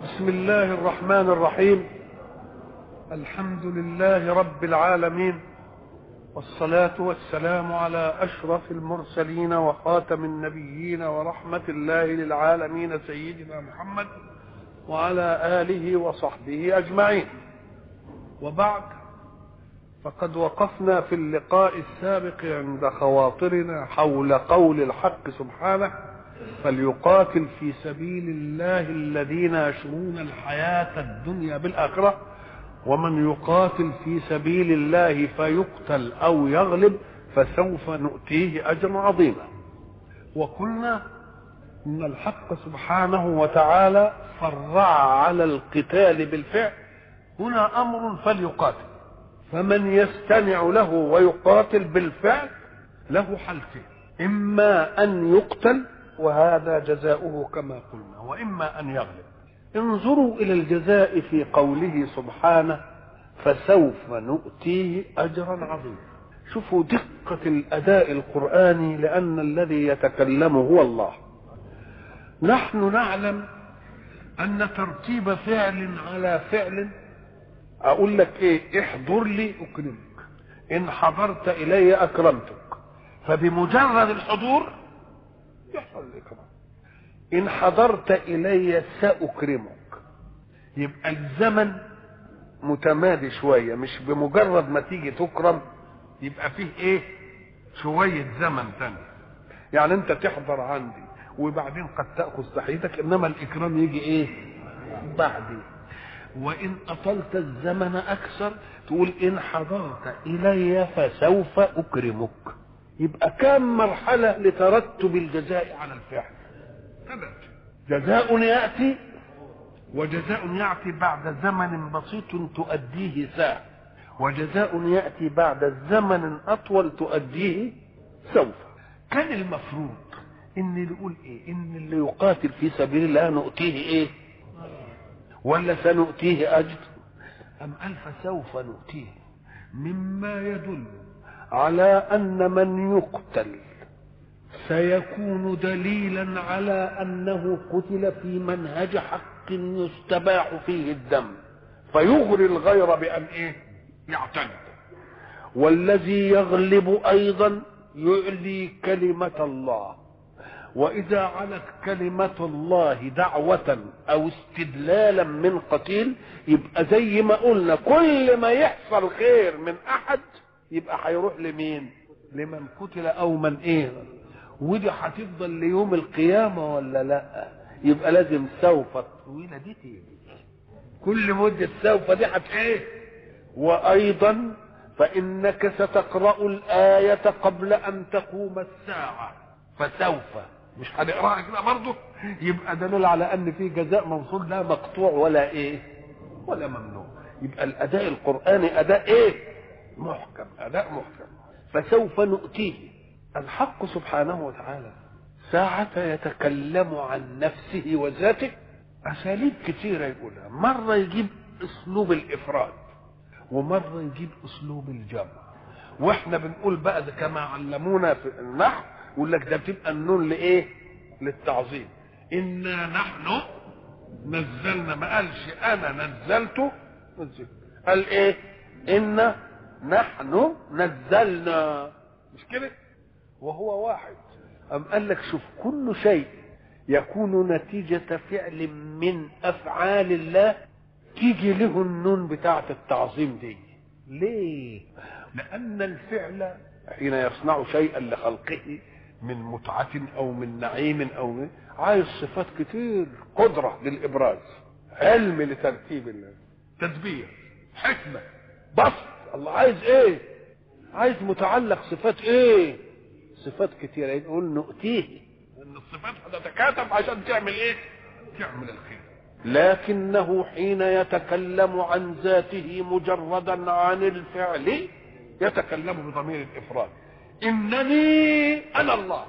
بسم الله الرحمن الرحيم الحمد لله رب العالمين والصلاة والسلام على أشرف المرسلين وخاتم النبيين ورحمة الله للعالمين سيدنا محمد وعلى آله وصحبه أجمعين وبعد فقد وقفنا في اللقاء السابق عند خواطرنا حول قول الحق سبحانه فليقاتل في سبيل الله الذين يشرون الحياة الدنيا بالآخرة ومن يقاتل في سبيل الله فيقتل أو يغلب فسوف نؤتيه أجرا عظيما وقلنا إن الحق سبحانه وتعالى فرع على القتال بالفعل هنا أمر فليقاتل فمن يستمع له ويقاتل بالفعل له حالتين إما أن يقتل وهذا جزاؤه كما قلنا واما ان يغلب انظروا الى الجزاء في قوله سبحانه فسوف نؤتيه اجرا عظيما شوفوا دقه الاداء القراني لان الذي يتكلم هو الله نحن نعلم ان ترتيب فعل على فعل اقول لك ايه احضر لي اكرمك ان حضرت الي اكرمتك فبمجرد الحضور يحصل الإكرام إن حضرت إلي سأكرمك يبقى الزمن متمادي شوية مش بمجرد ما تيجي تكرم يبقى فيه إيه شوية زمن تاني يعني أنت تحضر عندي وبعدين قد تأخذ تحيتك إنما الإكرام يجي إيه بعدين وإن أطلت الزمن أكثر تقول إن حضرت إلي فسوف أكرمك يبقى كم مرحلة لترتب الجزاء على الفعل ثلاث جزاء يأتي وجزاء يأتي بعد زمن بسيط تؤديه ساعة وجزاء يأتي بعد زمن أطول تؤديه سوف كان المفروض ان نقول ايه ان اللي يقاتل في سبيل الله نؤتيه ايه ولا سنؤتيه اجر ام قال فسوف نؤتيه مما يدل على ان من يقتل سيكون دليلا على انه قتل في منهج حق يستباح فيه الدم فيغري الغير بان ايه يعتد والذي يغلب ايضا يعلي كلمه الله واذا علت كلمه الله دعوه او استدلالا من قتيل يبقى زي ما قلنا كل ما يحصل خير من احد يبقى هيروح لمين لمن قتل او من ايه ودي هتفضل ليوم القيامة ولا لا يبقى لازم سوف الطويلة دي تيجي كل مدة سوف دي هت ايه وايضا فانك ستقرأ الآية قبل ان تقوم الساعة فسوف مش هنقراها كده برضه يبقى دليل على ان في جزاء موصول لا مقطوع ولا ايه ولا ممنوع يبقى الاداء القراني اداء ايه محكم اداء محكم فسوف نؤتيه الحق سبحانه وتعالى ساعة يتكلم عن نفسه وذاته أساليب كثيرة يقولها مرة يجيب أسلوب الإفراد ومرة يجيب أسلوب الجمع وإحنا بنقول بقى كما علمونا في النحو يقول لك ده بتبقى النون لإيه؟ للتعظيم إنا نحن نزلنا ما قالش أنا نزلته نزلت قال إيه؟ إنا نحن نزلنا مش كده وهو واحد أم قال لك شوف كل شيء يكون نتيجة فعل من أفعال الله تيجي له النون بتاعة التعظيم دي ليه لأن الفعل حين يصنع شيئا لخلقه من متعة أو من نعيم أو من عايز صفات كتير قدرة للإبراز علم لترتيب الله تدبير حكمة بسط الله عايز ايه عايز متعلق صفات ايه صفات كتيرة يقول نؤتيه ان الصفات هتتكاتب عشان تعمل ايه تعمل الخير لكنه حين يتكلم عن ذاته مجردا عن الفعل يتكلم بضمير الافراد انني انا الله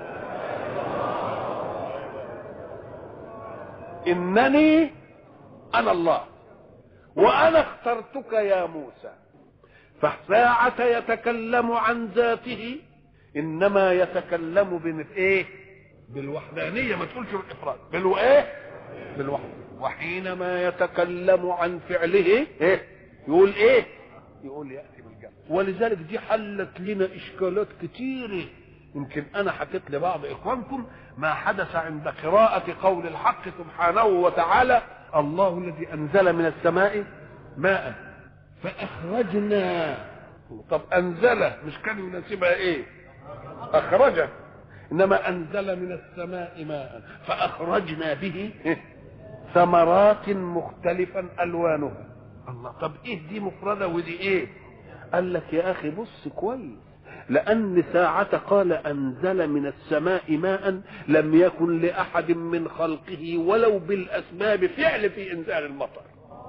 انني انا الله وانا اخترتك يا موسى فساعة يتكلم عن ذاته انما يتكلم بن ايه بالوحدانيه ما تقولش بالافراد بالو ايه بالوحده وحينما يتكلم عن فعله إيه؟ يقول ايه يقول ياتي بالجمع ولذلك دي حلت لنا اشكالات كتيره يمكن انا حكيت لبعض اخوانكم ما حدث عند قراءة قول الحق سبحانه وتعالى الله الذي انزل من السماء ماء فاخرجنا طب انزل مش كان يناسبها ايه اخرجه انما انزل من السماء ماء فاخرجنا به ثمرات مختلفا الوانها الله طب ايه دي مفرده ودي ايه قال لك يا اخي بص كويس لأن ساعة قال أنزل من السماء ماء لم يكن لأحد من خلقه ولو بالأسباب فعل في إنزال المطر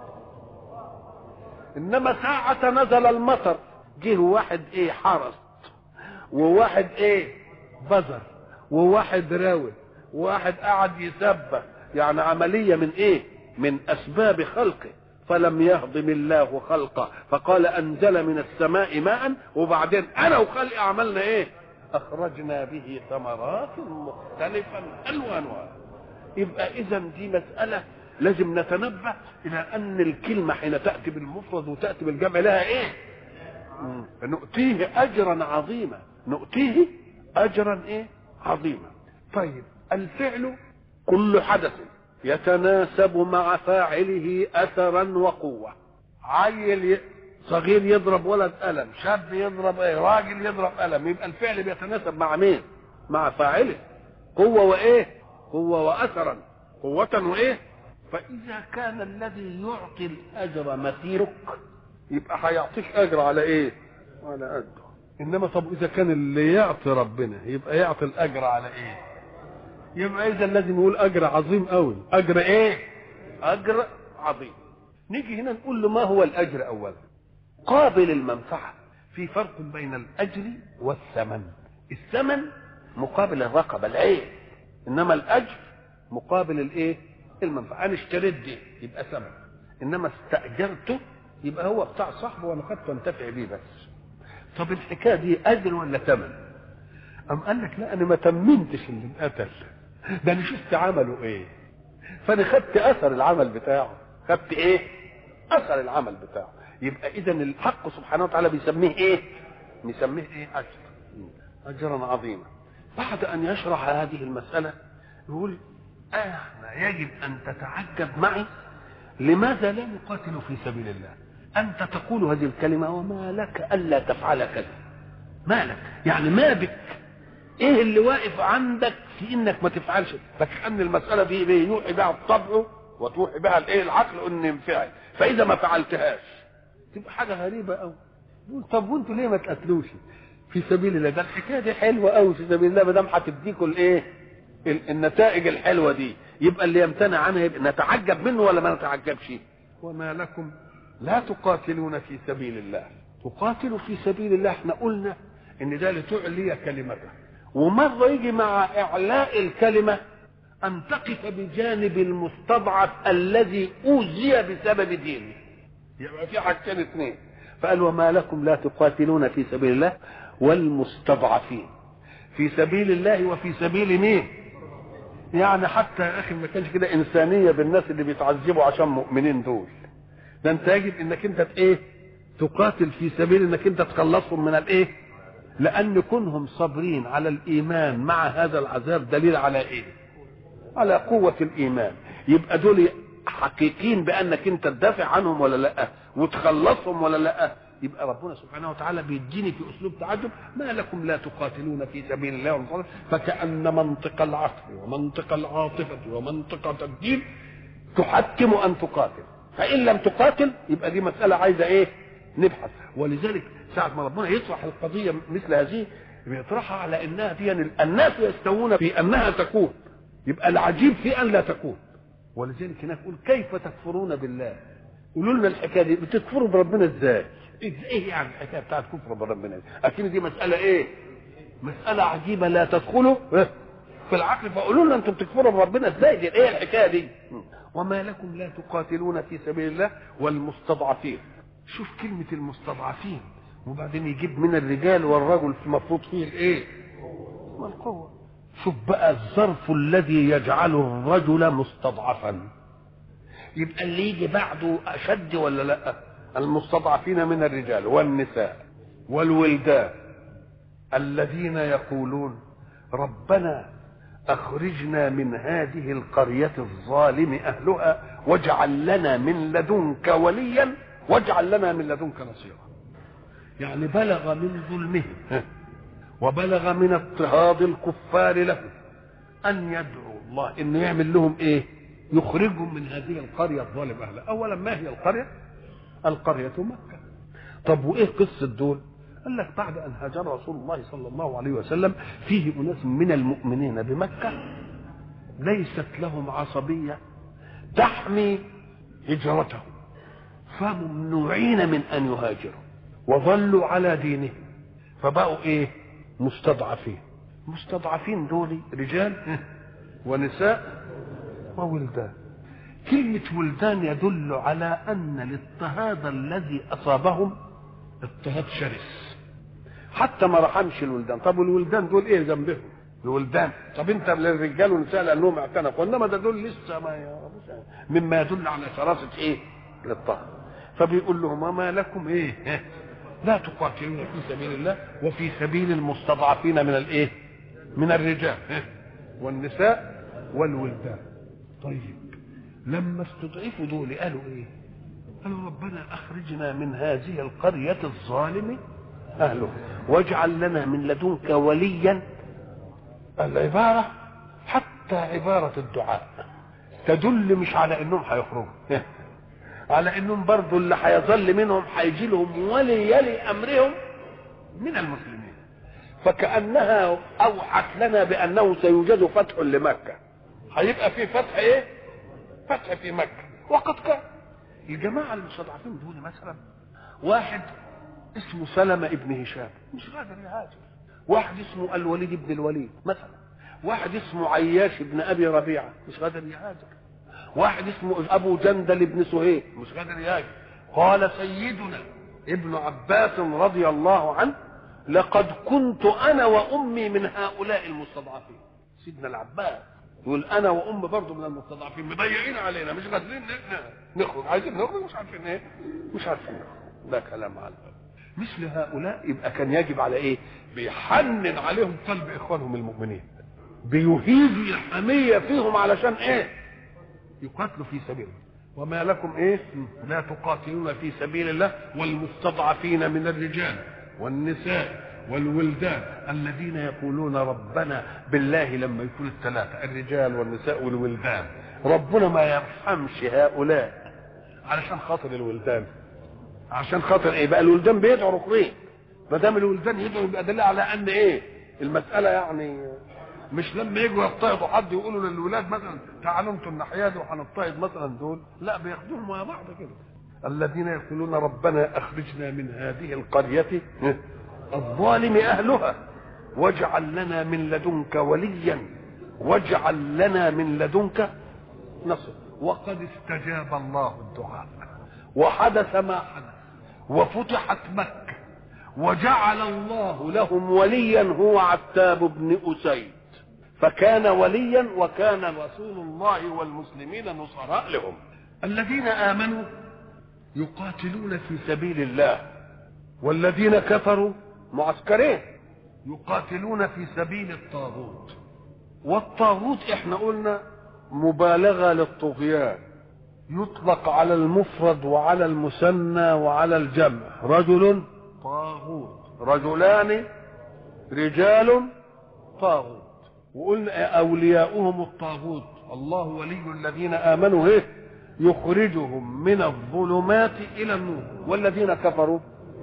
إنما ساعة نزل المطر جه واحد إيه حرس وواحد إيه بذر وواحد راوي وواحد قعد يسبح يعني عملية من إيه من أسباب خلقه فلم يهضم الله خلقه فقال انزل من السماء ماء وبعدين انا وخلقي عملنا ايه اخرجنا به ثمرات مختلفا الوانها يبقى اذا دي مساله لازم نتنبه الى ان الكلمه حين تاتي بالمفرد وتاتي بالجمع لها ايه نؤتيه اجرا عظيما نؤتيه اجرا ايه عظيما طيب الفعل كل حدث يتناسب مع فاعله اثرا وقوه عيل ي... صغير يضرب ولد قلم شاب يضرب ايه راجل يضرب قلم يبقى الفعل بيتناسب مع مين مع فاعله قوه وايه قوه واثرا قوه وايه فاذا كان الذي يعطي الاجر مثيرك يبقى هيعطيك اجر على ايه على قده انما طب اذا كان اللي يعطي ربنا يبقى يعطي الاجر على ايه يبقى اذا لازم نقول اجر عظيم قوي اجر ايه اجر عظيم نيجي هنا نقول له ما هو الاجر اولا قابل المنفعه في فرق بين الاجر والثمن الثمن مقابل الرقبه العين انما الاجر مقابل الايه المنفعه انا اشتريت دي يبقى ثمن انما استاجرته يبقى هو بتاع صاحبه وانا خدته انتفع بيه بس طب الحكايه دي اجر ولا ثمن أم قال لك لا أنا ما تمنتش اللي انقتل ده أنا شفت عمله إيه فأنا خدت أثر العمل بتاعه خدت إيه؟ أثر العمل بتاعه يبقى إذا الحق سبحانه وتعالى بيسميه إيه؟ بيسميه إيه؟ أجر أجرا عظيما بعد أن يشرح هذه المسألة يقول أنا يجب أن تتعجب معي لماذا لا نقاتل في سبيل الله أنت تقول هذه الكلمة وما لك ألا تفعل كذا ما لك يعني ما بك ايه اللي واقف عندك في انك ما تفعلش فكأن المسألة دي ايه يوحي بها الطبع وتوحي بها الايه العقل ان ينفعل فاذا ما فعلتهاش تبقى حاجة غريبة قوي طب وانتوا ليه ما تقتلوش في سبيل الله ده الحكاية دي حلوة قوي في سبيل الله ما دام هتديكوا الايه النتائج الحلوة دي يبقى اللي يمتنع عنها يبقى نتعجب منه ولا ما نتعجبش وما لكم لا تقاتلون في سبيل الله تقاتلوا في سبيل الله احنا قلنا ان ده لتعلي كلمته ومرة يجي مع إعلاء الكلمة أن تقف بجانب المستضعف الذي أوذي بسبب دينه يبقى في حاجتين اثنين فقال وما لكم لا تقاتلون في سبيل الله والمستضعفين في سبيل الله وفي سبيل مين يعني حتى يا اخي ما كانش كده انسانيه بالناس اللي بيتعذبوا عشان مؤمنين دول ده انت يجب انك انت ايه تقاتل في سبيل انك انت تخلصهم من الايه لأن كونهم صابرين على الإيمان مع هذا العذاب دليل على إيه؟ على قوة الإيمان يبقى دول حقيقين بأنك أنت تدافع عنهم ولا لأ وتخلصهم ولا لأ يبقى ربنا سبحانه وتعالى بيديني في أسلوب تعجب ما لكم لا تقاتلون في سبيل الله والصلاة فكأن منطق العقل ومنطق العاطفة ومنطقة الدين تحتم أن تقاتل فإن لم تقاتل يبقى دي مسألة عايزة إيه؟ نبحث ولذلك ساعة ما ربنا يطرح القضية مثل هذه بيطرحها على انها دي الناس يستوون في انها تكون يبقى العجيب في ان لا تكون ولذلك هناك يقول كيف تكفرون بالله قولوا لنا الحكايه دي بتكفروا بربنا ازاي؟ ايه يعني الحكايه بتاعت كفر بربنا اكيد دي مساله ايه؟ مساله عجيبه لا تدخلوا في العقل فقولوا لنا انتم بتكفروا بربنا ازاي دي ايه الحكايه دي؟ وما لكم لا تقاتلون في سبيل الله والمستضعفين شوف كلمه المستضعفين وبعدين يجيب من الرجال والرجل المفروض فيه الايه القوة شوف بقى الظرف الذي يجعل الرجل مستضعفا يبقى اللي يجي بعده اشد ولا لا المستضعفين من الرجال والنساء والولدان الذين يقولون ربنا اخرجنا من هذه القريه الظالم اهلها واجعل لنا من لدنك وليا واجعل لنا من لدنك نصيرا يعني بلغ من ظلمهم وبلغ من اضطهاد الكفار له ان يدعو الله انه يعمل لهم ايه يخرجهم من هذه القريه الظالم اهلها اولا ما هي القريه القريه مكه طب وايه قصه دول قال لك بعد ان هاجر رسول الله صلى الله عليه وسلم فيه اناس من المؤمنين بمكه ليست لهم عصبيه تحمي هجرتهم فممنوعين من ان يهاجروا وظلوا على دينهم فبقوا ايه مستضعفين مستضعفين دول رجال ونساء وولدان كلمة ولدان يدل على أن الاضطهاد الذي أصابهم اضطهاد شرس حتى ما رحمش الولدان طب والولدان دول ايه ذنبهم الولدان طب انت للرجال والنساء لانهم اعتنقوا انما ده دول لسه ما يعرفوش مما يدل على شراسه ايه الاضطهاد فبيقول لهم ما لكم ايه لا تقاتلون في سبيل الله وفي سبيل المستضعفين من الايه من الرجال والنساء والولدان طيب لما استضعفوا دول قالوا ايه قالوا ربنا اخرجنا من هذه القريه الظالم اهله واجعل لنا من لدنك وليا العباره حتى عباره الدعاء تدل مش على انهم هيخرجوا على انهم برضو اللي هيظل منهم هيجي لهم ولي يلي امرهم من المسلمين فكانها اوحت لنا بانه سيوجد فتح لمكه هيبقى في فتح ايه فتح في مكه وقد كان الجماعه المستضعفين دول مثلا واحد اسمه سلمة ابن هشام مش قادر يهاجر واحد اسمه الوليد بن الوليد مثلا واحد اسمه عياش بن ابي ربيعه مش قادر يهاجر واحد اسمه ابو جندل بن سهيل مش قادر يهاجر قال سيدنا ابن عباس رضي الله عنه لقد كنت انا وامي من هؤلاء المستضعفين سيدنا العباس يقول انا وام برضه من المستضعفين مضيعين علينا مش قادرين نخرج عايزين نخرج مش عارفين ايه مش عارفين نخرج ده كلام على مثل هؤلاء يبقى كان يجب على ايه بيحنن عليهم قلب اخوانهم المؤمنين بيهيج الحمية فيهم علشان ايه يقاتلوا في سبيل الله وما لكم ايه لا تقاتلون في سبيل الله والمستضعفين من الرجال والنساء والولدان الذين يقولون ربنا بالله لما يكون الثلاثة الرجال والنساء والولدان ربنا ما يرحمش هؤلاء علشان خاطر الولدان عشان خاطر ايه بقى الولدان بيدعوا ركنين ما دام الولدان يدعوا يبقى دليل على ان ايه المساله يعني مش لما يجوا يضطهدوا حد يقولوا للولاد مثلا تعالوا انتوا الناحيه دي وهنضطهد مثلا دول لا بياخدوهم مع بعض كده الذين يقولون ربنا اخرجنا من هذه القريه الظالم اهلها واجعل لنا من لدنك وليا واجعل لنا من لدنك نصر وقد استجاب الله الدعاء وحدث ما حدث وفتحت مكة وجعل الله لهم وليا هو عتاب بن أسيد فكان وليا وكان رسول الله والمسلمين نصراء لهم الذين آمنوا يقاتلون في سبيل الله والذين كفروا معسكرين يقاتلون في سبيل الطاغوت والطاغوت احنا قلنا مبالغة للطغيان يطلق على المفرد وعلى المثنى وعلى الجمع رجل طاغوت رجلان رجال طاغوت وقلنا اولياؤهم الطاغوت الله ولي الذين امنوا ايه يخرجهم من الظلمات الى النور والذين كفروا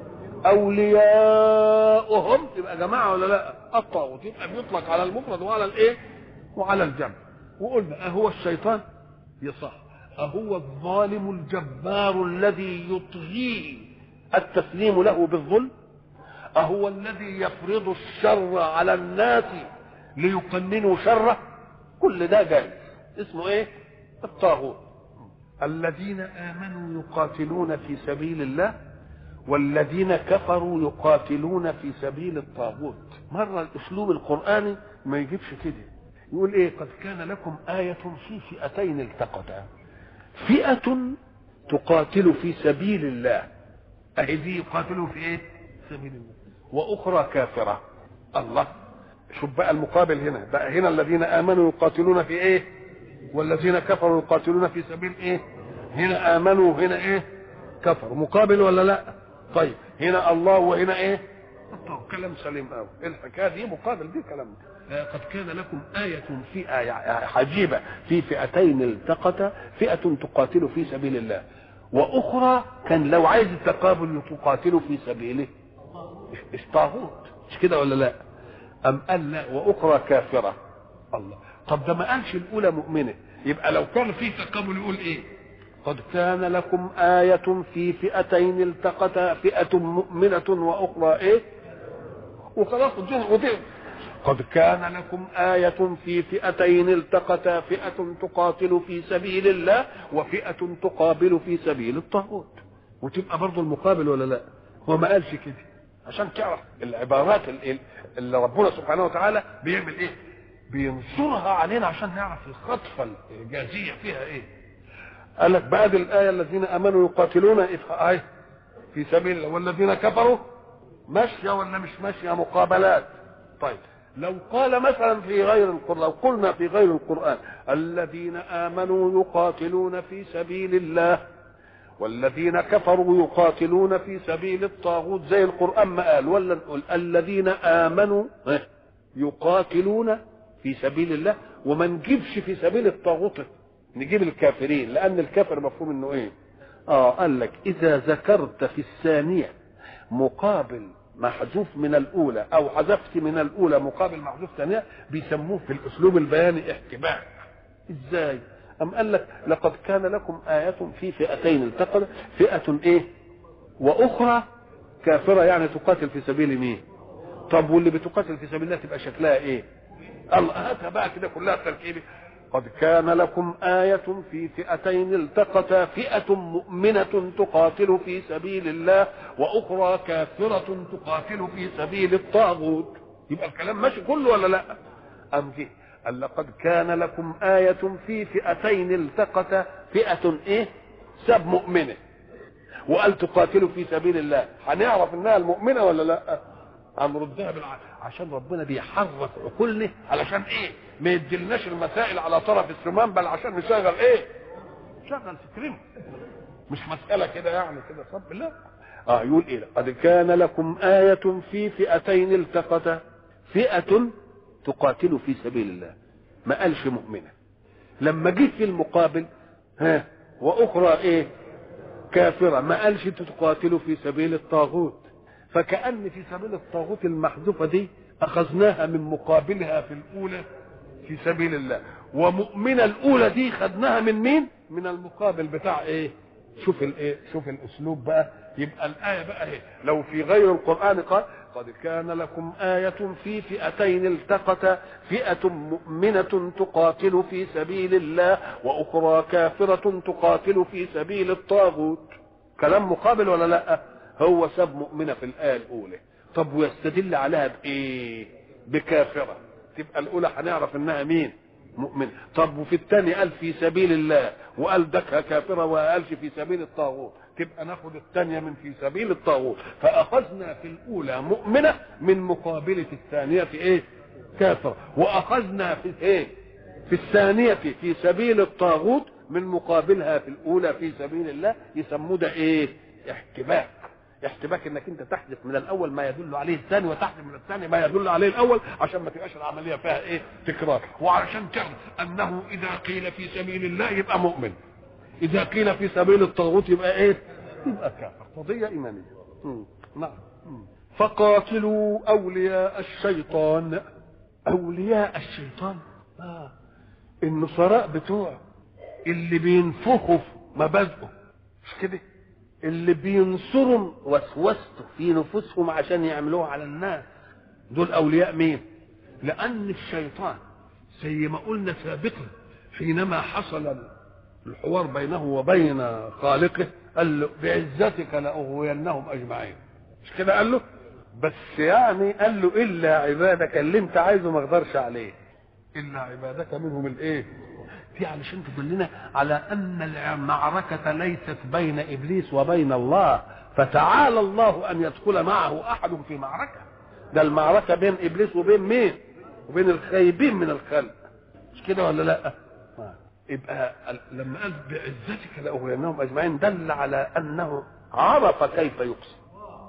اولياؤهم يبقى جماعه ولا لا الطاغوت يبقى بيطلق على المفرد وعلى الايه وعلى الجمع وقلنا اهو الشيطان يصح أهو الظالم الجبار الذي يطغي التسليم له بالظلم أهو الذي يفرض الشر على الناس ليقننوا شره كل ده جاي اسمه ايه الطاغوت الذين آمنوا يقاتلون في سبيل الله والذين كفروا يقاتلون في سبيل الطاغوت مرة الأسلوب القرآني ما يجيبش كده يقول ايه قد كان لكم آية في فئتين التقتا فئة تقاتل في سبيل الله اهي دي يقاتلوا في ايه سبيل الله واخرى كافرة الله شوف بقى المقابل هنا بقى هنا الذين امنوا يقاتلون في ايه والذين كفروا يقاتلون في سبيل ايه هنا امنوا هنا ايه كفروا مقابل ولا لا طيب هنا الله وهنا ايه طب كلام سليم قوي الحكايه دي مقابل دي كلام قد كان لكم آية في آية عجيبة في فئتين التقتا فئة تقاتل في سبيل الله وأخرى كان لو عايز التقابل تقاتل في سبيله طاغوت مش كده ولا لا؟ أم قال لا وأخرى كافرة الله طب ده ما قالش الأولى مؤمنة يبقى لو كان في تقابل يقول إيه؟ قد كان لكم آية في فئتين التقتا فئة مؤمنة وأخرى إيه؟ وخلاص ودي قد كان لكم آية في فئتين التقتا فئة تقاتل في سبيل الله وفئة تقابل في سبيل الطاغوت وتبقى برضه المقابل ولا لا؟ هو ما قالش كده عشان تعرف العبارات اللي ربنا سبحانه وتعالى بيعمل ايه؟ بينصرها علينا عشان نعرف الخطفه الجازيه فيها ايه؟ قال لك بعد الايه الذين امنوا يقاتلون ايه في سبيل الله والذين كفروا ماشيه ولا مش ماشيه مقابلات طيب لو قال مثلا في غير القرآن لو قلنا في غير القرآن الذين آمنوا يقاتلون في سبيل الله والذين كفروا يقاتلون في سبيل الطاغوت زي القرآن ما قال ولا نقول الذين آمنوا يقاتلون في سبيل الله وما نجيبش في سبيل الطاغوت نجيب الكافرين لأن الكافر مفهوم انه ايه؟ اه قال لك إذا ذكرت في الثانية مقابل محذوف من الأولى أو حذفت من الأولى مقابل محذوف ثانية بيسموه في الأسلوب البياني احتباء إزاي؟ أم قال لك لقد كان لكم آية في فئتين التقت فئة إيه؟ وأخرى كافرة يعني تقاتل في سبيل مين؟ طب واللي بتقاتل في سبيل الله تبقى شكلها إيه؟ الله هاتها بقى كده كلها تركيبي قد كان لكم آية في فئتين التقتا فئة مؤمنة تقاتل في سبيل الله وأخرى كافرة تقاتل في سبيل الطاغوت يبقى الكلام ماشي كله ولا لا؟ أم جه قال لقد كان لكم آية في فئتين التقتا فئة إيه؟ سب مؤمنة وقال تقاتلوا في سبيل الله هنعرف إنها المؤمنة ولا لا؟ هنردها بالعكس عشان ربنا بيحرك عقولنا علشان ايه ما يديلناش المسائل على طرف السمان بل عشان نشغل ايه نشغل فكرنا مش مسألة كده يعني كده صب لا اه يقول ايه قد كان لكم آية في فئتين التقتا فئة تقاتل في سبيل الله ما قالش مؤمنة لما جه في المقابل ها واخرى ايه كافرة ما قالش تقاتلوا في سبيل الطاغوت فكأن في سبيل الطاغوت المحذوفة دي أخذناها من مقابلها في الأولى في سبيل الله ومؤمنة الأولى دي خدناها من مين؟ من المقابل بتاع إيه؟ شوف الإيه؟ شوف الأسلوب بقى يبقى الآية بقى إيه؟ لو في غير القرآن قال قد كان لكم آية في فئتين التقتا فئة مؤمنة تقاتل في سبيل الله وأخرى كافرة تقاتل في سبيل الطاغوت كلام مقابل ولا لأ؟ هو سب مؤمنه في الايه الاولى طب ويستدل عليها بايه بكافره تبقى الاولى هنعرف انها مين مؤمن طب وفي الثاني قال في سبيل الله وقال دكها كافره وقالش في سبيل الطاغوت تبقى ناخد الثانيه من في سبيل الطاغوت فاخذنا في الاولى مؤمنه من مقابله الثانيه في ايه كافره واخذنا في ايه في الثانيه في سبيل الطاغوت من مقابلها في الاولى في سبيل الله يسموه ده ايه احتباك احتباك انك انت تحذف من الاول ما يدل عليه الثاني وتحذف من الثاني ما يدل عليه الاول عشان ما تبقاش العمليه فيها ايه تكرار وعشان تعرف انه اذا قيل في سبيل الله يبقى مؤمن اذا قيل في سبيل الطاغوت يبقى ايه يبقى كافر قضيه ايمانيه نعم فقاتلوا اولياء الشيطان اولياء الشيطان آه. النصراء بتوع اللي بينفخوا مبادئه مش كده اللي بينصروا وسوسته في نفوسهم عشان يعملوها على الناس دول اولياء مين لان الشيطان زي ما قلنا سابقا حينما حصل الحوار بينه وبين خالقه قال له بعزتك لاغوينهم اجمعين مش كده قال له بس يعني قال له الا عبادك اللي انت عايزه ما اقدرش عليه الا عبادك منهم الايه دي علشان تدلنا على ان المعركه ليست بين ابليس وبين الله فتعالى الله ان يدخل معه احد في معركه ده المعركه بين ابليس وبين مين وبين الخايبين من الخلق مش كده ولا لا يبقى لما قال بعزتك لاغوينهم اجمعين دل على انه عرف كيف يقسم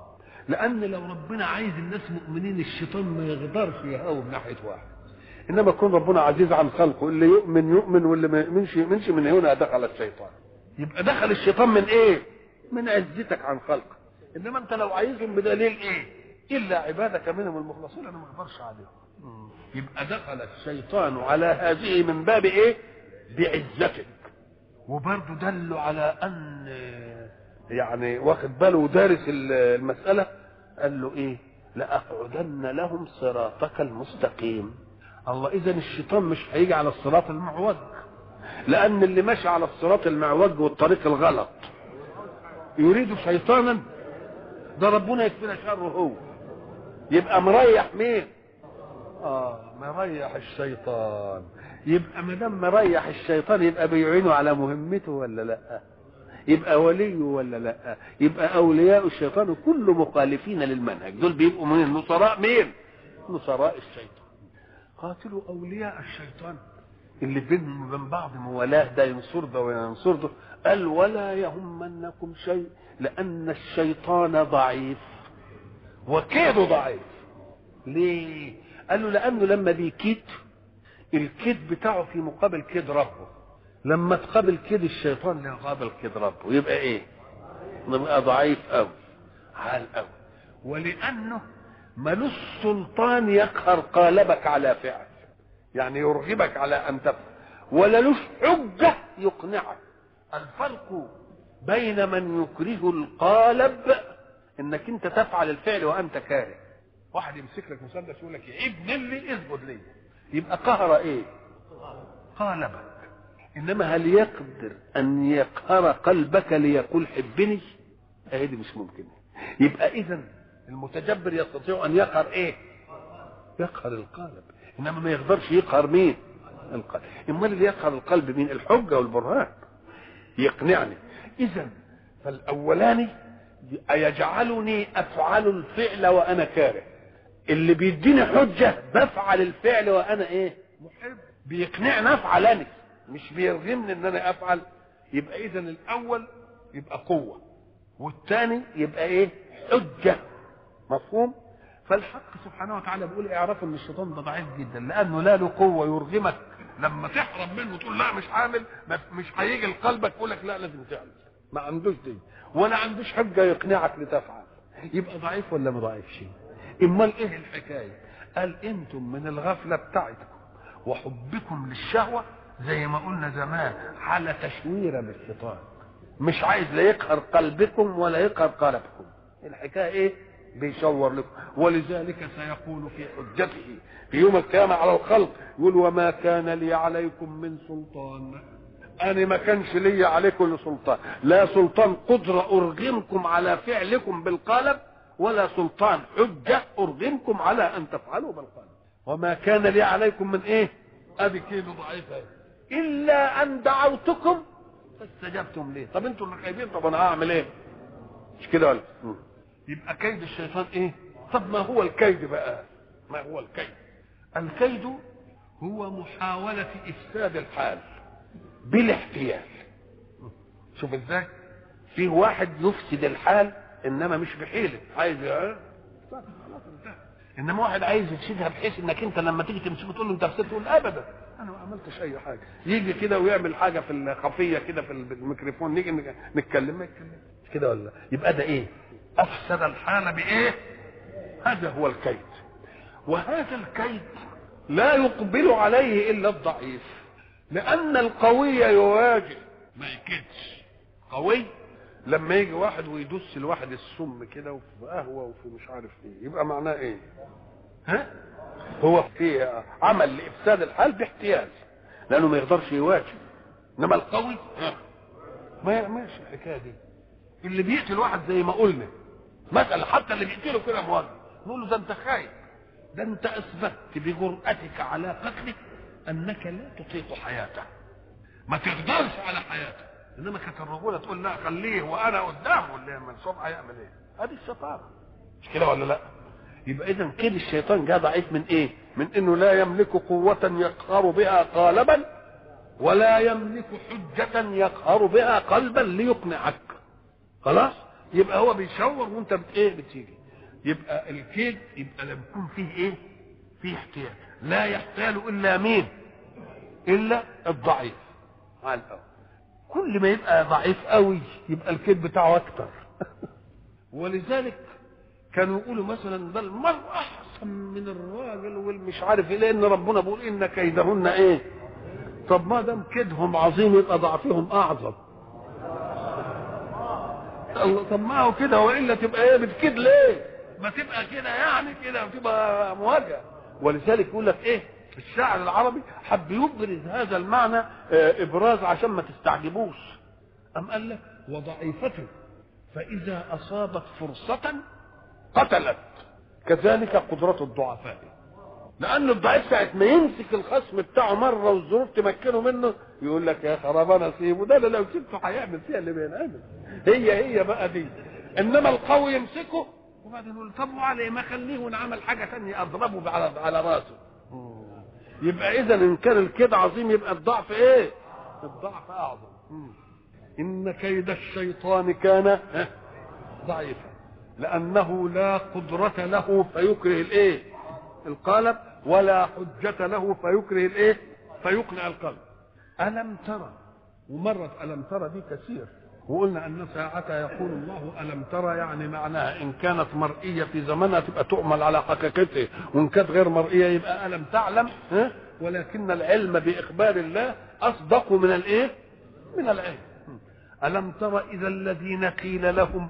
لان لو ربنا عايز الناس مؤمنين الشيطان ما يقدرش يهاوم ناحيه واحد انما يكون ربنا عزيز عن خلقه اللي يؤمن يؤمن واللي ما يؤمنش يؤمنش من هنا دخل الشيطان يبقى دخل الشيطان من ايه من عزتك عن خلقك انما انت لو عايزهم بدليل ايه الا عبادك منهم المخلصين انا ما اقدرش عليهم يبقى دخل الشيطان على هذه من باب ايه بعزتك وبرضه دلوا على ان يعني واخد باله ودارس المساله قال له ايه لاقعدن لهم صراطك المستقيم الله اذا الشيطان مش هيجي على الصراط المعوج لان اللي ماشي على الصراط المعوج والطريق الغلط يريد شيطانا ده ربنا يكفينا شره هو يبقى مريح مين اه مريح الشيطان يبقى ما دام مريح الشيطان يبقى بيعينه على مهمته ولا لا يبقى ولي ولا لا يبقى اولياء الشيطان كل مخالفين للمنهج دول بيبقوا من نصراء مين نصراء الشيطان قاتلوا اولياء الشيطان اللي بينهم وبين بعض موالاه ده ينصر ده وينصر ده قال ولا يهمنكم شيء لان الشيطان ضعيف وكيده ضعيف ليه قال له لانه لما بيكيد الكيد بتاعه في مقابل كيد ربه لما تقابل كيد الشيطان يقابل كيد ربه يبقى ايه يبقى ضعيف قوي عال قوي ولانه ملوش سلطان يقهر قالبك على فعل يعني يرغبك على ان تفعل ولا لوش حجه يقنعك الفرق بين من يكره القالب انك انت تفعل الفعل وانت كاره واحد يمسك لك مسدس يقول لك ابن اللي اسجد لي يبقى قهر ايه قالبك انما هل يقدر ان يقهر قلبك ليقول حبني اهي دي مش ممكن يبقى اذا المتجبر يستطيع ان يقهر ايه يقهر القالب انما ما يقدرش يقهر مين القلب امال اللي يقهر القلب مين الحجه والبرهان يقنعني اذا فالاولاني يجعلني افعل الفعل وانا كاره اللي بيديني حجه بفعل الفعل وانا ايه محب بيقنعني افعل مش بيرغمني ان انا افعل يبقى اذا الاول يبقى قوه والثاني يبقى ايه حجه مفهوم فالحق سبحانه وتعالى بيقول اعرفوا ان الشيطان ده ضعيف جدا لانه لا له قوه يرغمك لما تحرم منه وتقول لا مش عامل مش هيجي لقلبك يقول لك لا لازم تعمل ما عندوش دي ولا عندوش حجه يقنعك لتفعل يبقى ضعيف ولا ما ضعيفش امال ايه الحكايه قال انتم من الغفله بتاعتكم وحبكم للشهوه زي ما قلنا زمان حالة تشويرة بالشيطان مش عايز لا يقهر قلبكم ولا يقهر قلبكم الحكاية ايه بيشور لكم ولذلك سيقول في حجته في يوم القيامة على الخلق يقول وما كان لي عليكم من سلطان أنا ما كانش لي عليكم سلطان لا سلطان قدرة أرغمكم على فعلكم بالقالب ولا سلطان حجة أرغمكم على أن تفعلوا بالقالب وما كان لي عليكم من إيه أدي كيلو ضعيفة إلا أن دعوتكم فاستجبتم ليه طب انتوا اللي خايبين طب أنا هعمل إيه مش كده ولا يبقى كيد الشيطان إيه طب ما هو الكيد بقى ما هو الكيد الكيد هو محاولة إفساد الحال بالاحتيال شوف ازاي في واحد يفسد الحال انما مش بحيله عايز انما واحد عايز يفسدها بحيث انك انت لما تيجي تمسكه تقول له انت فسدت تقول ابدا انا ما عملتش اي حاجه يجي كده ويعمل حاجه في الخفيه كده في الميكروفون نيجي نتكلم ما يتكلمش كده ولا يبقى ده ايه افسد الحال بايه هذا هو الكيد وهذا الكيد لا يقبل عليه الا الضعيف لان القوي يواجه ما يكدش قوي لما يجي واحد ويدس الواحد السم كده وفي قهوه وفي مش عارف ايه يبقى معناه ايه ها هو في عمل لافساد الحال باحتياج لانه ما يقدرش يواجه انما القوي ما يعملش الحكايه دي اللي بيقتل واحد زي ما قلنا مثلا حتى اللي بيقتله كده مواجه نقول له ده انت خايف ده انت اثبتت بجرأتك على قتله انك لا تطيق حياته ما تقدرش على حياته انما كانت الرجوله تقول لا خليه وانا قدامه اللي منصوب هيعمل ايه ادي الشطاره مش كده ولا لا يبقى اذا كده الشيطان جاء ضعيف من ايه من انه لا يملك قوه يقهر بها قالبا ولا يملك حجه يقهر بها قلبا ليقنعك خلاص يبقى هو بيشور وانت بت ايه بتيجي يبقى الكيد يبقى لما يكون فيه ايه فيه احتيال لا يحتال الا مين الا الضعيف على الاول كل ما يبقى ضعيف قوي يبقى الكيد بتاعه اكتر ولذلك كانوا يقولوا مثلا ده المرأة أحسن من الراجل والمش عارف إيه لأن ربنا بيقول إن كيدهن إيه؟ طب ما دام كيدهم عظيم يبقى ضعفهم أعظم. الله طب ما هو كده والا تبقى ايه بتكيد ليه؟ ما تبقى كده يعني كده وتبقى مواجهه ولذلك يقول لك ايه؟ الشاعر العربي حب يبرز هذا المعنى آه، ابراز عشان ما تستعجبوش. أم قال لك وضعيفة فإذا أصابت فرصة قتلت كذلك قدرة الضعفاء لأن الضعيف ساعة ما يمسك الخصم بتاعه مرة والظروف تمكنه منه يقول لك يا خراب أنا سيبه ده أنا لو سبته هيعمل فيها اللي بينعمل هي هي بقى دي إنما القوي يمسكه وبعدين يقول طب وعلى ما خليه ونعمل حاجة ثانية أضربه على على راسه يبقى إذا إن كان الكيد عظيم يبقى الضعف إيه؟ الضعف أعظم إن كيد الشيطان كان ضعيفا لأنه لا قدرة له فيكره الإيه؟ القالب ولا حجة له فيكره الإيه؟ فيقنع القلب ألم ترى ومرت ألم ترى دي كثير وقلنا أن ساعة يقول الله ألم ترى يعني معناها إن كانت مرئية في زمنها تبقى تؤمل على حقيقته وإن كانت غير مرئية يبقى ألم تعلم ها؟ ولكن العلم بإخبار الله أصدق من الإيه؟ من العلم ألم تر إذا الذين قيل لهم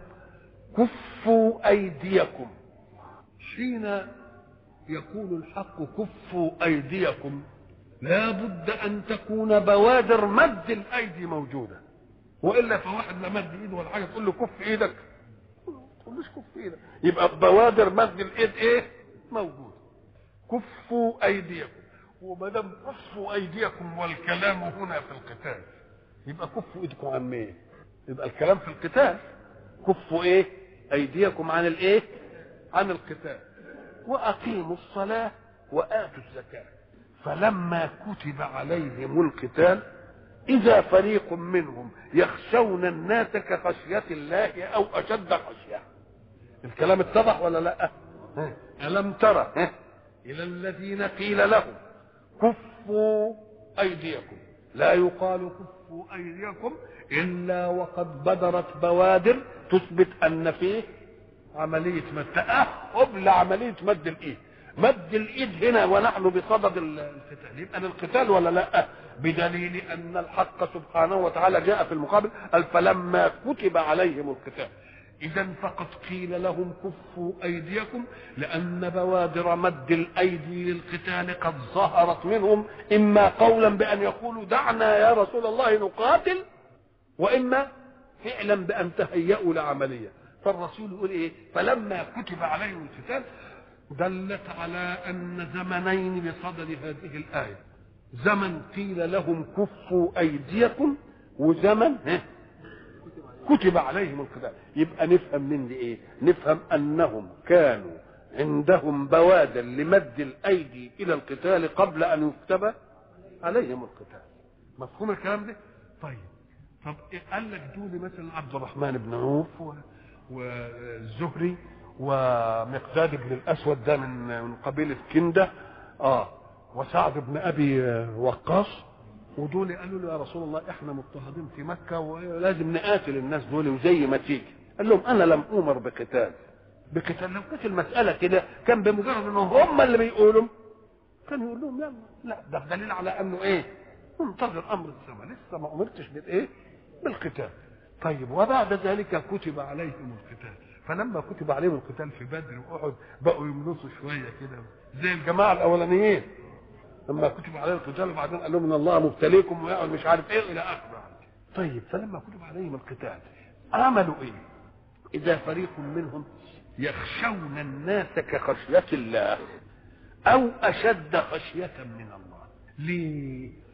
كفوا أيديكم حين يقول الحق كفوا أيديكم لا بد أن تكون بوادر مد الأيدي موجودة وإلا فواحد لا مد إيده ولا حاجة تقول له كف إيدك تقولوش كف إيدك يبقى بوادر مد الإيد إيه موجودة كفوا أيديكم وما دام كفوا أيديكم والكلام هنا في القتال يبقى كفوا ايدكم عن مين؟ يبقى الكلام في القتال كفوا ايه؟ ايديكم عن الايه؟ عن القتال واقيموا الصلاه واتوا الزكاه فلما كتب عليهم القتال اذا فريق منهم يخشون الناس كخشيه الله او اشد خشيه الكلام اتضح ولا لا؟ الم ترى الى الذين قيل لهم كفوا ايديكم لا يقال كفوا ايديكم الا وقد بدرت بوادر تثبت ان فيه عمليه مد تاهب لعمليه مد الايد مد الايد هنا ونحن بصدد القتال يبقى القتال ولا لا بدليل ان الحق سبحانه وتعالى جاء في المقابل قال فلما كتب عليهم القتال اذا فقد قيل لهم كفوا ايديكم لان بوادر مد الايدي للقتال قد ظهرت منهم اما قولا بان يقولوا دعنا يا رسول الله نقاتل واما فعلا بان تهيأوا لعمليه فالرسول يقول ايه فلما كتب عليهم القتال دلت على ان زمنين بصدد هذه الايه زمن قيل لهم كفوا ايديكم وزمن ها كتب عليهم القتال يبقى نفهم من دي ايه نفهم انهم كانوا عندهم بوادر لمد الايدي الى القتال قبل ان يكتب عليهم القتال مفهوم الكلام ده طيب طب إيه قال لك دول مثلا عبد الرحمن بن عوف و... والزهري ومقداد بن الاسود ده من من قبيله كنده اه وسعد بن ابي وقاص ودول قالوا له يا رسول الله احنا مضطهدين في مكه ولازم نقاتل الناس دول وزي ما تيجي قال لهم انا لم امر بقتال بقتال لو كانت المساله كده كان بمجرد انهم هم اللي بيقولوا كان يقول لهم يلا لا ده دليل على انه ايه منتظر امر السماء لسه ما امرتش بالايه بالقتال طيب وبعد ذلك كتب عليهم القتال فلما كتب عليهم القتال في بدر واحد بقوا يملصوا شويه كده زي الجماعه الاولانيين لما كتب عليهم القتال وبعدين قال لهم ان الله مبتليكم ويقعد مش عارف ايه الى اخره طيب فلما كتب عليهم القتال عملوا ايه؟ اذا فريق منهم يخشون الناس كخشيه الله او اشد خشيه من الله ليه؟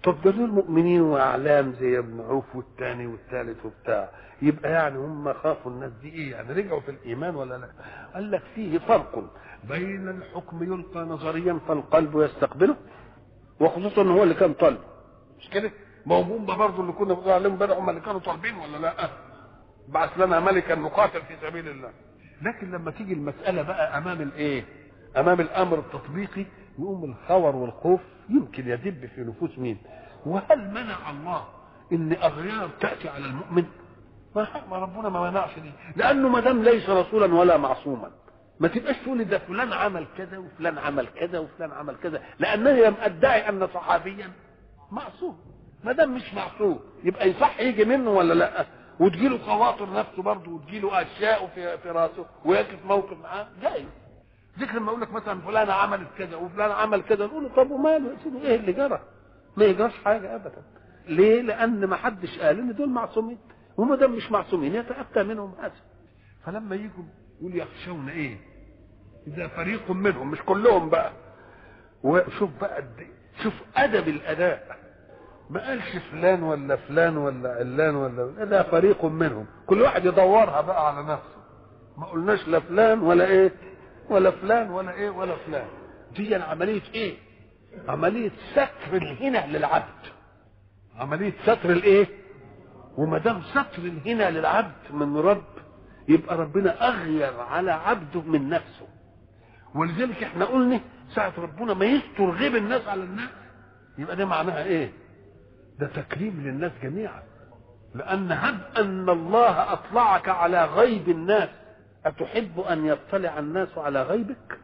طب ده دول مؤمنين واعلام زي ابن عوف والثاني والثالث وبتاع يبقى يعني هم خافوا الناس دي ايه يعني رجعوا في الايمان ولا لا قال لك فيه فرق بين الحكم يلقى نظريا فالقلب يستقبله وخصوصا هو اللي كان طالب مش كده ما هو هم برضه اللي كنا بنقول عليهم امبارح هم اللي كانوا طالبين ولا لا بعث لنا ملكا نقاتل في سبيل الله لكن لما تيجي المساله بقى امام الايه امام الامر التطبيقي يقوم الخور والخوف يمكن يدب في نفوس مين وهل منع الله ان اغيار تاتي على المؤمن ما ما ربنا ما منعش دي لانه ما دام ليس رسولا ولا معصوما ما تبقاش تقول ده فلان عمل كذا وفلان عمل كذا وفلان عمل كذا لانه لم ادعي ان صحابيا معصوم ما دام مش معصوم يبقى يصح يجي منه ولا لا وتجيله خواطر نفسه برضه وتجيله اشياء في في راسه ويقف موقف معاه جايز ذيك لما اقول لك مثلا فلانه عملت كذا وفلان عمل كذا نقول له طب وماله يا سيدي ايه اللي جرى؟ ما يجراش حاجه ابدا ليه؟ لان ما حدش قال ان دول معصومين وما دام مش معصومين يتاتى منهم هذا فلما يجوا يقول يخشون ايه؟ اذا فريق منهم مش كلهم بقى وشوف بقى قد شوف ادب الاداء ما قالش فلان ولا فلان ولا علان ولا ده فريق منهم كل واحد يدورها بقى على نفسه ما قلناش لا فلان ولا ايه ولا فلان ولا ايه ولا فلان دي عمليه ايه عمليه ستر الهنا للعبد عمليه ستر الايه وما دام ستر الهنا للعبد من رب يبقى ربنا اغير على عبده من نفسه ولذلك احنا قلنا ساعة ربنا ما يستر غيب الناس على الناس يبقى ده معناها ايه ده تكريم للناس جميعا لان هب ان الله اطلعك على غيب الناس أتحب أن يطلع الناس على غيبك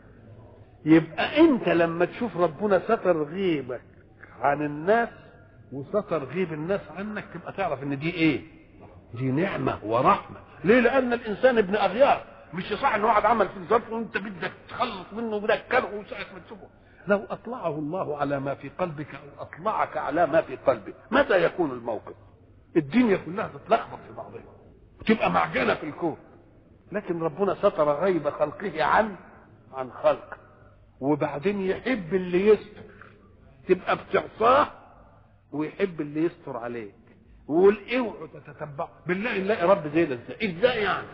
يبقى أنت لما تشوف ربنا ستر غيبك عن الناس وستر غيب الناس عنك تبقى تعرف ان دي ايه دي نعمة ورحمة ليه لأن الإنسان ابن أغيار مش صح ان واحد عمل في الظرف وانت بدك تخلص منه وبدك كرهه ساعة ما تشوفه لو أطلعه الله على ما في قلبك أو أطلعك على ما في قلبك متى يكون الموقف الدنيا كلها تتلخبط في بعضها وتبقى معجنة في الكون لكن ربنا ستر غيب خلقه عن عن خلق وبعدين يحب اللي يستر تبقى بتعصاه ويحب اللي يستر عليك ويقول اوعوا تتتبعوا بالله نلاقي رب زي ده ازاي ازاي يعني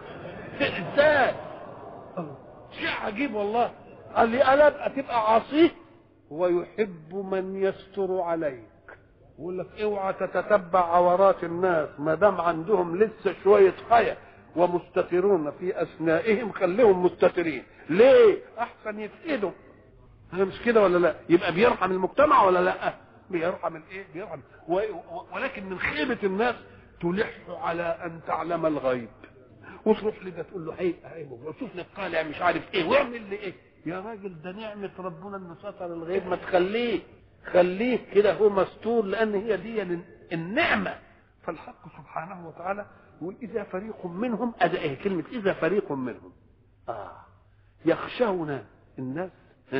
ازاي شيء عجيب والله قال لي انا ابقى تبقى عصيه ويحب من يستر عليك يقول لك اوعى تتتبع عورات الناس ما دام عندهم لسه شويه حياه ومستترون في اثنائهم خليهم مستترين ليه احسن يفقدوا هي مش كده ولا لا يبقى بيرحم المجتمع ولا لا بيرحم الايه بيرحم و... ولكن من خيبه الناس تلح على ان تعلم الغيب وتروح لده تقول له هي وشوف لك طالع مش عارف ايه واعمل لي ايه يا راجل ده نعمه ربنا انه ستر الغيب ما تخليه خليه كده هو مستور لان هي دي النعمه فالحق سبحانه وتعالى يقول إذا فريق منهم أدى إيه كلمة إذا فريق منهم آه يخشون الناس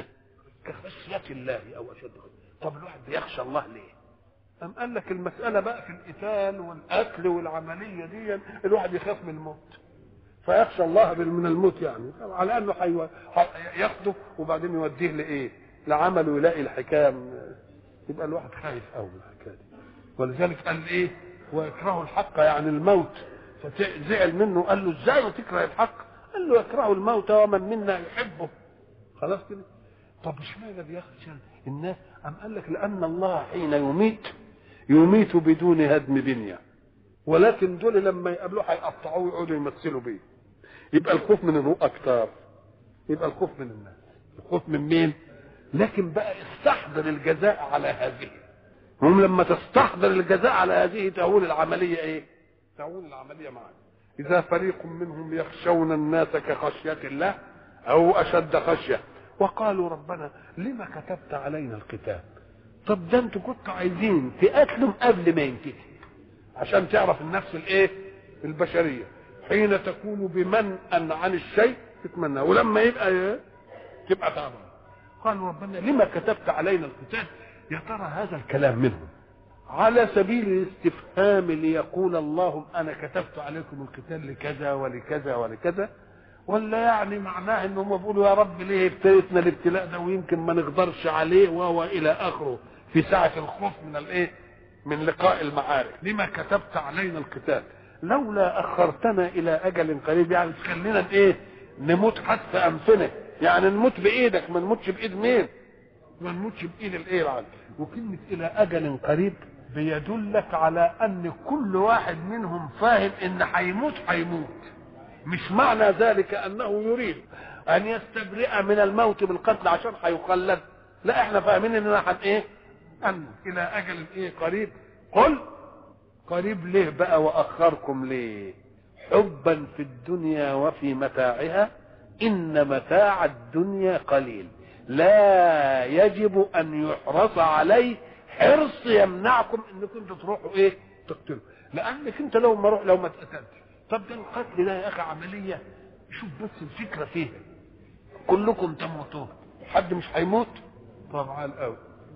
كخشية الله أو أشد طب الواحد بيخشى الله ليه؟ أم قال لك المسألة بقى في القتال والقتل والعملية دي الواحد يخاف من الموت فيخشى الله من الموت يعني على انه حيو... ياخده وبعدين يوديه لايه؟ لعمل ويلاقي الحكايه يبقى الواحد خايف قوي من الحكايه دي ولذلك قال ايه؟ ويكره الحق يعني الموت فزعل منه قال له ازاي تكره الحق؟ قال له يكره الموت ومن منا يحبه خلاص كده طب اشمعنى بيخشى الناس؟ أم قال لك لأن الله حين يميت يميت بدون هدم بنية ولكن دول لما يقابلوه هيقطعوه ويقعدوا يمثلوا بيه يبقى الخوف من الروح أكتر يبقى الخوف من الناس الخوف من مين؟ لكن بقى استحضر الجزاء على هذه هم لما تستحضر الجزاء على هذه تهون العملية ايه تهون العملية معك إذا فريق منهم يخشون الناس كخشية الله أو أشد خشية وقالوا ربنا لما كتبت علينا الكتاب طب ده انتوا كنتوا عايزين تقتلهم قبل ما ينتهي عشان تعرف النفس الايه البشريه حين تكون بمنأ عن الشيء تتمنى ولما يبقى ايه تبقى تعمل قالوا ربنا لما كتبت علينا الكتاب يا ترى هذا الكلام منهم على سبيل الاستفهام ليقول اللهم انا كتبت عليكم القتال لكذا ولكذا ولكذا ولا يعني معناه ان هم بيقولوا يا رب ليه ابتليتنا الابتلاء ده ويمكن ما نقدرش عليه وهو الى اخره في ساعه الخوف من الايه من لقاء المعارك لما كتبت علينا القتال لولا اخرتنا الى اجل قريب يعني تخلينا ايه نموت حتى انفنا يعني نموت بايدك ما نموتش بايد مين ما نموتش بايد الايه العالم وكلمه الى اجل قريب بيدلك على ان كل واحد منهم فاهم ان هيموت هيموت مش معنى ذلك انه يريد ان يستبرئ من الموت بالقتل عشان هيخلد لا احنا فاهمين اننا هن ايه ان الى اجل ايه قريب قل قريب ليه بقى واخركم ليه حبا في الدنيا وفي متاعها ان متاع الدنيا قليل لا يجب ان يحرص عليه حرص يمنعكم انكم انتوا تروحوا ايه تقتلوا لانك انت لو ما روح لو ما اتقتلتش طب ده القتل ده يا اخي عمليه شوف بس الفكره فيها كلكم تموتون حد مش هيموت طب على الاول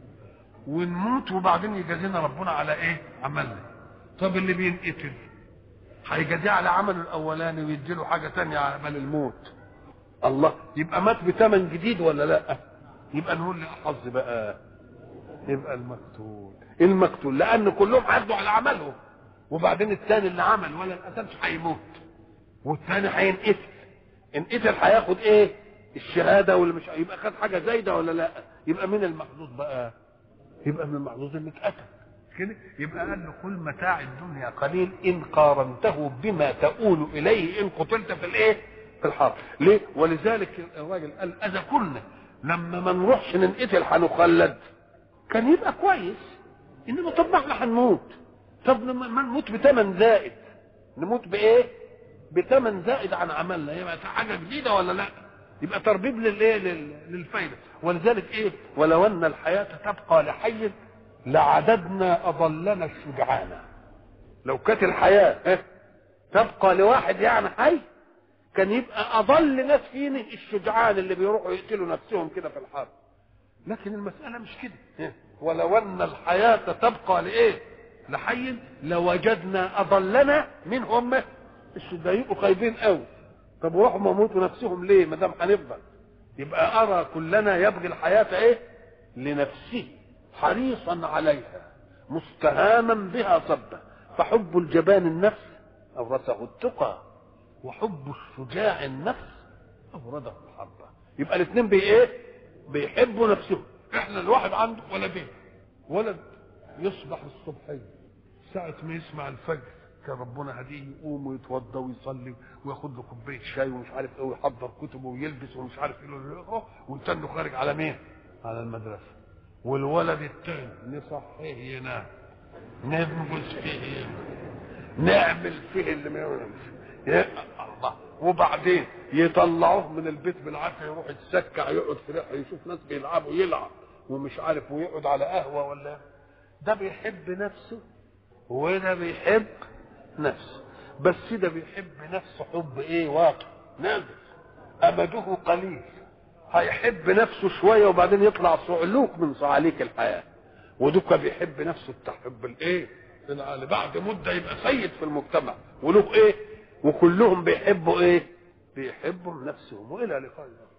ونموت وبعدين يجازينا ربنا على ايه عملنا طب اللي بينقتل هيجازيه على عمله الاولاني ويديله حاجه تانية على عمل الموت الله يبقى مات بثمن جديد ولا لا يبقى نقول لي حظ بقى يبقى المقتول المقتول لان كلهم عدوا على عملهم وبعدين الثاني اللي عمل ولا القتلش هيموت والثاني هينقتل انقتل هياخد ايه الشهاده واللي مش يبقى خد حاجه زايده ولا لا يبقى مين المحظوظ بقى يبقى من المحظوظ اللي اتقتل كده يبقى قال له قل متاع الدنيا قليل ان قارنته بما تؤول اليه ان قتلت في الايه في الحرب ليه ولذلك الراجل قال اذا كنا لما ما نروحش ننقتل هنخلد كان يبقى كويس انما طب ما احنا هنموت طب ما نموت بثمن زائد نموت بايه بثمن زائد عن عملنا يبقى حاجه جديده ولا لا يبقى تربيب للايه للفايده ولذلك ايه ولو ان الحياه تبقى لحي لعددنا اضلنا الشجعان لو كانت الحياه إيه؟ تبقى لواحد يعني حي كان يبقى اضل ناس فينا الشجعان اللي بيروحوا يقتلوا نفسهم كده في الحرب لكن المساله مش كده إيه؟ ولو ان الحياه تبقى لايه لحي لوجدنا اضلنا من هم الشجعان يبقوا خايبين قوي طب وروحوا موتوا نفسهم ليه ما دام هنفضل يبقى ارى كلنا يبغي الحياه ايه لنفسه حريصا عليها مستهاما بها صبا فحب الجبان النفس اورثه التقى وحب الشجاع النفس اورده الحرب يبقى الاثنين بي ايه بيحبوا نفسهم احنا الواحد عنده ولدين ولد يصبح الصبحيه ساعه ما يسمع الفجر كان ربنا هديه يقوم ويتوضى ويصلي وياخد له كوبايه شاي ومش عارف ايه ويحضر كتبه ويلبس ومش عارف ايه اللي يقرا ويستنى خارج على مين؟ على المدرسه والولد التاني نصحيه ينام ننبذ فيه ينام نعمل فيه اللي ما يعملش يا الله وبعدين يطلعوه من البيت بالعافيه يروح يتسكع يقعد في ريحه يشوف ناس بيلعبوا يلعب ومش عارف ويقعد على قهوه ولا ده بيحب نفسه وده بيحب نفسه بس ده بيحب نفسه حب ايه واقع نادر امده قليل هيحب نفسه شويه وبعدين يطلع صعلوك من صعاليك الحياه ودوكا بيحب نفسه التحب الايه العالي بعد مده يبقى سيد في المجتمع وله ايه وكلهم بيحبوا ايه بيحبوا نفسهم والى لقاء